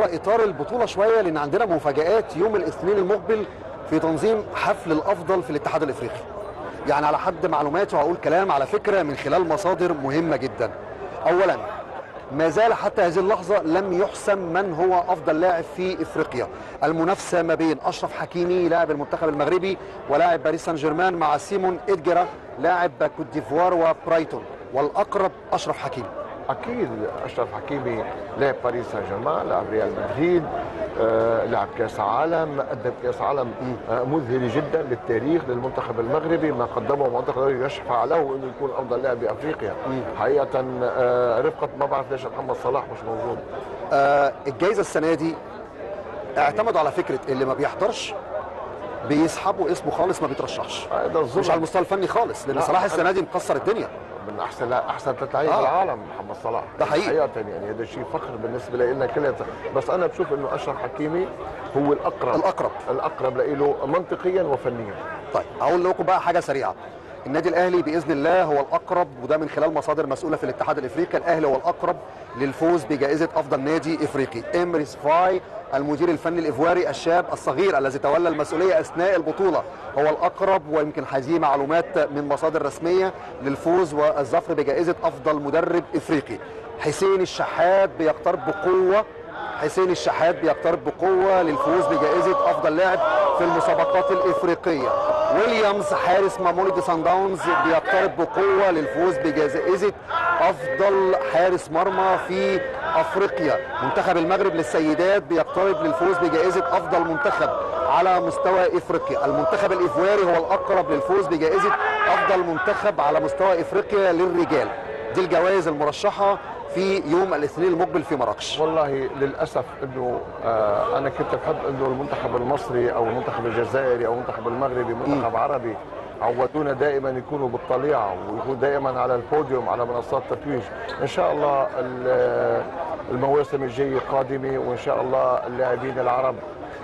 اطار البطوله شويه لان عندنا مفاجات يوم الاثنين المقبل في تنظيم حفل الافضل في الاتحاد الافريقي يعني على حد معلوماتي وهقول كلام على فكره من خلال مصادر مهمه جدا اولا ما زال حتى هذه اللحظة لم يحسم من هو أفضل لاعب في إفريقيا المنافسة ما بين أشرف حكيمي لاعب المنتخب المغربي ولاعب باريس سان جيرمان مع سيمون إدجرا لاعب كوت ديفوار وبرايتون والأقرب أشرف حكيمي اكيد اشرف حكيمي لعب باريس سان جيرمان لعب ريال مدريد آه، لعب كاس عالم قدم كاس عالم آه، مذهل جدا للتاريخ للمنتخب المغربي ما قدمه المنتخب المغربي يشفع له انه يكون افضل لاعب بافريقيا حقيقه آه، رفقه ما بعرف ليش محمد صلاح مش موجود آه الجائزة السنة دي اعتمدوا على فكرة اللي ما بيحضرش بيسحبوا اسمه خالص ما بيترشحش هذا مش على الظلم المستوى الفني خالص لان لا، صلاح أنا- السنه دي مكسر الدنيا من احسن احسن ثلاث لعيبه آه. في العالم محمد صلاح ده حقيقي. حقيقه يعني هذا شيء فخر بالنسبه لنا كلنا بس انا بشوف انه اشرف حكيمي هو الاقرب الاقرب الاقرب له منطقيا وفنيا طيب هقول لكم بقى حاجه سريعه النادي الاهلي باذن الله هو الاقرب وده من خلال مصادر مسؤوله في الاتحاد الافريقي الاهلي هو الاقرب للفوز بجائزه افضل نادي افريقي امريس فاي المدير الفني الايفواري الشاب الصغير الذي تولى المسؤوليه اثناء البطوله هو الاقرب ويمكن هذه معلومات من مصادر رسميه للفوز والظفر بجائزه افضل مدرب افريقي حسين الشحات بيقترب بقوه حسين الشحات بيقترب بقوة للفوز بجائزة أفضل لاعب في المسابقات الإفريقية ويليامز حارس ماموليدي سان داونز بيقترب بقوة للفوز بجائزة أفضل حارس مرمى في أفريقيا منتخب المغرب للسيدات بيقترب للفوز بجائزة أفضل منتخب على مستوى إفريقيا المنتخب الإيفواري هو الأقرب للفوز بجائزة أفضل منتخب على مستوى إفريقيا للرجال دي الجوائز المرشحة في يوم الاثنين المقبل في مراكش والله للاسف انه آه انا كنت بحب انه المنتخب المصري او المنتخب الجزائري او المنتخب المغربي منتخب عربي عودونا دائما يكونوا بالطليعه ويكونوا دائما على البوديوم على منصات التتويج ان شاء الله ال- المواسم الجايه قادمه وان شاء الله اللاعبين العرب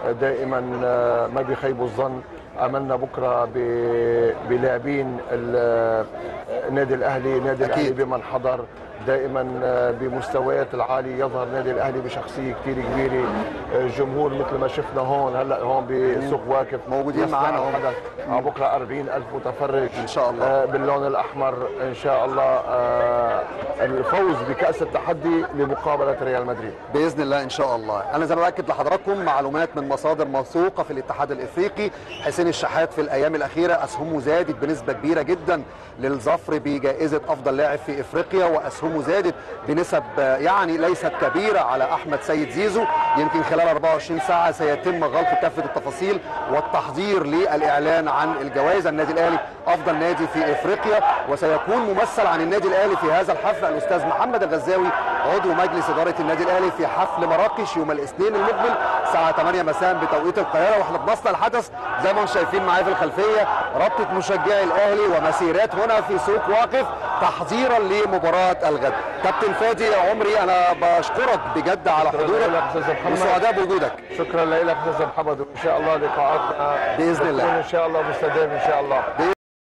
دائما آه، ما بيخيبوا الظن املنا بكره ب- بلاعبين ال- النادي الاهلي نادي أكيد. الاهلي بمن حضر دائما آه، بمستويات العاليه يظهر النادي الاهلي بشخصيه كثير كبيره آه، الجمهور مثل ما شفنا هون هلا هون بسوق واقف موجودين يسمع معانا هون. الحدث. آه، بكره 40 الف متفرج إن شاء الله. آه، باللون الاحمر ان شاء الله آه، الفوز بكاس التحدي لمقابله ريال مدريد باذن الله ان شاء الله انا زي ما باكد لحضراتكم معلومات من مصادر موثوقه في الاتحاد الافريقي حسين الشحات في الايام الاخيره اسهمه زادت بنسبه كبيره جدا للظفر بجائزه افضل لاعب في افريقيا واسهمه زادت بنسب آه، يعني ليست كبيره على احمد سيد زيزو يمكن خلال 24 ساعه سيتم غلق كافه التفاصيل والتحضير للاعلان عن الجوائز النادي الاهلي افضل نادي في افريقيا وسيكون ممثل عن النادي الاهلي في هذا الحفل الاستاذ محمد الغزاوي عضو مجلس اداره النادي الاهلي في حفل مراكش يوم الاثنين المقبل الساعه 8 مساء بتوقيت القاهره واحنا بنصل الحدث زي ما انتم شايفين معايا في الخلفيه رابطه مشجعي الاهلي ومسيرات هنا في سوق واقف تحضيرا لمباراه الغد كابتن فادي يا عمري انا بشكرك بجد على شكراً حضورك لك أستاذ محمد. وسعداء بوجودك شكرا لك استاذ محمد وان شاء الله لقاءاتنا بإذن الله. تكون ان شاء الله مستدام ان شاء الله